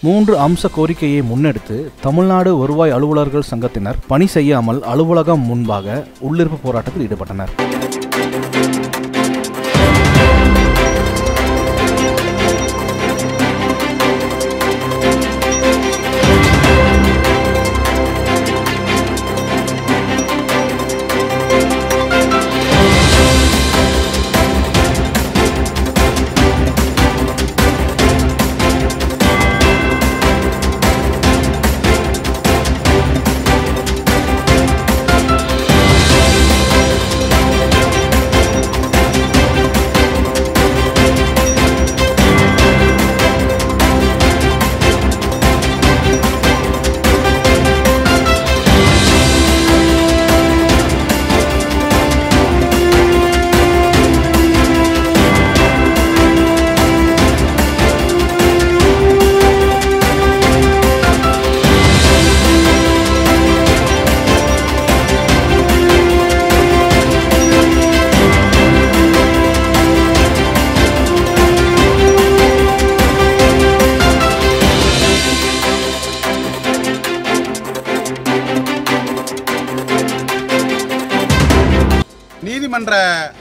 மூன்று அம்ச கோரிக்கையை முன்னெடுத்து தமிழ்நாடு வருவாய் அலுவலர்கள் சங்கத்தினர் பணி செய்யாமல் அலுவலகம் முன்பாக உள்ளிருப்பு போராட்டத்தில் ஈடுபட்டனர் நீதிமன்ற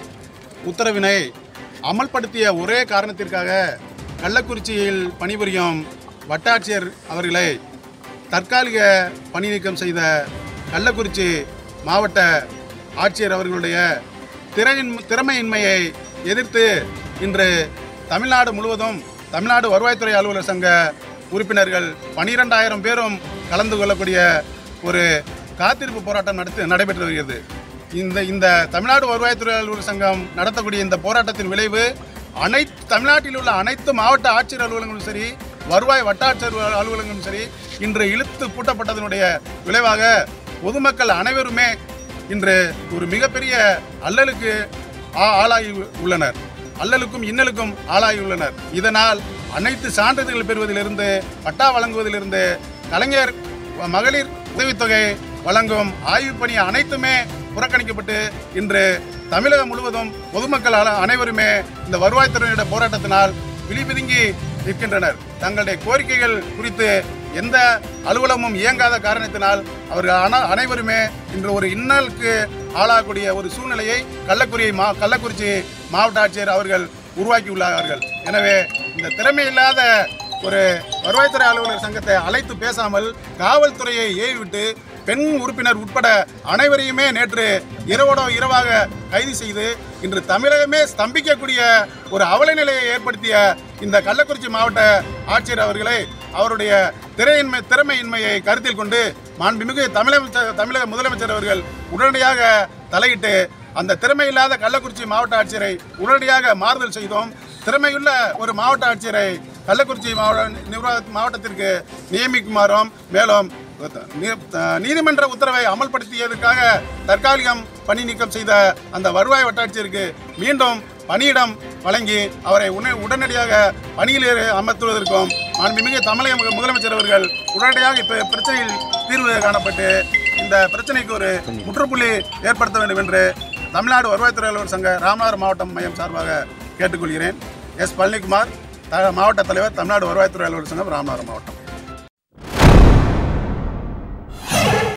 உத்தரவினை அமல்படுத்திய ஒரே காரணத்திற்காக கள்ளக்குறிச்சியில் பணிபுரியும் வட்டாட்சியர் அவர்களை தற்காலிக பணி நீக்கம் செய்த கள்ளக்குறிச்சி மாவட்ட ஆட்சியர் அவர்களுடைய திறன் திறமையின்மையை எதிர்த்து இன்று தமிழ்நாடு முழுவதும் தமிழ்நாடு வருவாய்த்துறை அலுவலர் சங்க உறுப்பினர்கள் பனிரெண்டாயிரம் பேரும் கலந்து கொள்ளக்கூடிய ஒரு காத்திருப்பு போராட்டம் நடத்தி நடைபெற்று வருகிறது இந்த இந்த தமிழ்நாடு வருவாய்த்துறை அலுவலர் சங்கம் நடத்தக்கூடிய இந்த போராட்டத்தின் விளைவு அனைத்து தமிழ்நாட்டில் உள்ள அனைத்து மாவட்ட ஆட்சியர் அலுவலகங்களும் சரி வருவாய் வட்டாட்சியர் அலுவலகங்களும் சரி இன்று இழுத்து பூட்டப்பட்டதனுடைய விளைவாக பொதுமக்கள் அனைவருமே இன்று ஒரு மிகப்பெரிய அல்லலுக்கு ஆ- ஆளாகி உள்ளனர் அல்லலுக்கும் இன்னலுக்கும் ஆளாகி உள்ளனர் இதனால் அனைத்து சான்றிதழ்கள் பெறுவதிலிருந்து பட்டா வழங்குவதிலிருந்து கலைஞர் மகளிர் உதவித்தொகை வழங்கும் ஆய்வுப் பணி அனைத்துமே புறக்கணிக்கப்பட்டு இன்று தமிழகம் முழுவதும் பொதுமக்கள் அன- அனைவருமே இந்த வருவாய்த்துறையினுடைய போராட்டத்தினால் விழிபிதுங்கி நிற்கின்றனர் தங்களுடைய கோரிக்கைகள் குறித்து எந்த அலுவலகமும் இயங்காத காரணத்தினால் அவர்கள் அன- அனைவருமே இன்று ஒரு இன்னலுக்கு ஆளாகக்கூடிய ஒரு சூழ்நிலையை கள்ளக்குறி மா கள்ளக்குறிச்சி மாவட்ட ஆட்சியர் அவர்கள் உருவாக்கியுள்ளார்கள் எனவே இந்த திறமை இல்லாத ஒரு வருவாய்த்துறை அலுவலர் சங்கத்தை அழைத்து பேசாமல் காவல்துறையை ஏவிவிட்டு பெண் உறுப்பினர் உட்பட அனைவரையுமே நேற்று இரவோட இரவாக கைது செய்து இன்று தமிழகமே ஸ்தம்பிக்கக்கூடிய ஒரு அவல நிலையை ஏற்படுத்திய இந்த கள்ளக்குறிச்சி மாவட்ட ஆட்சியர் அவர்களை அவருடைய திரையின்மை திறமையின்மையை கருத்தில் கொண்டு மாண்புமிகு தமிழமைச்சர் தமிழக முதலமைச்சர் அவர்கள் உடனடியாக தலையிட்டு அந்த திறமையில்லாத கள்ளக்குறிச்சி மாவட்ட ஆட்சியரை உடனடியாக மாறுதல் செய்தோம் திறமையுள்ள ஒரு மாவட்ட ஆட்சியரை கள்ளக்குறிச்சி மாவட்ட நிர்வாக மாவட்டத்திற்கு நியமிக்குமாறும் மேலும் நீ- நீதிமன்ற உத்தரவை அமல்படுத்தியதற்காக தற்காலிகம் பணி நீக்கம் செய்த அந்த வருவாய் வட்டாட்சியருக்கு மீண்டும் பணியிடம் வழங்கி அவரை உடனே- உடனடியாக பணியில் அமர்த்துவதற்கும் மாண்புமிகு தமிழக மு- முதலமைச்சர் அவர்கள் உடனடியாக இப்போ பிரச்சனையில் தீர்வு காணப்பட்டு இந்த பிரச்சனைக்கு ஒரு முற்றுப்புள்ளி ஏற்படுத்த வேண்டும் என்று தமிழ்நாடு வருவாய்த்துறை அலுவலர் சங்க ராமநாதபுரம் மாவட்டம் மையம் சார்பாக கேட்டுக்கொள்கிறேன் எஸ் பழனிக்குமார் த- மாவட்ட தலைவர் தமிழ்நாடு வருவாய்த்துறை அலுவலர் சங்கம் ராமநாதபுரம் மாவட்டம்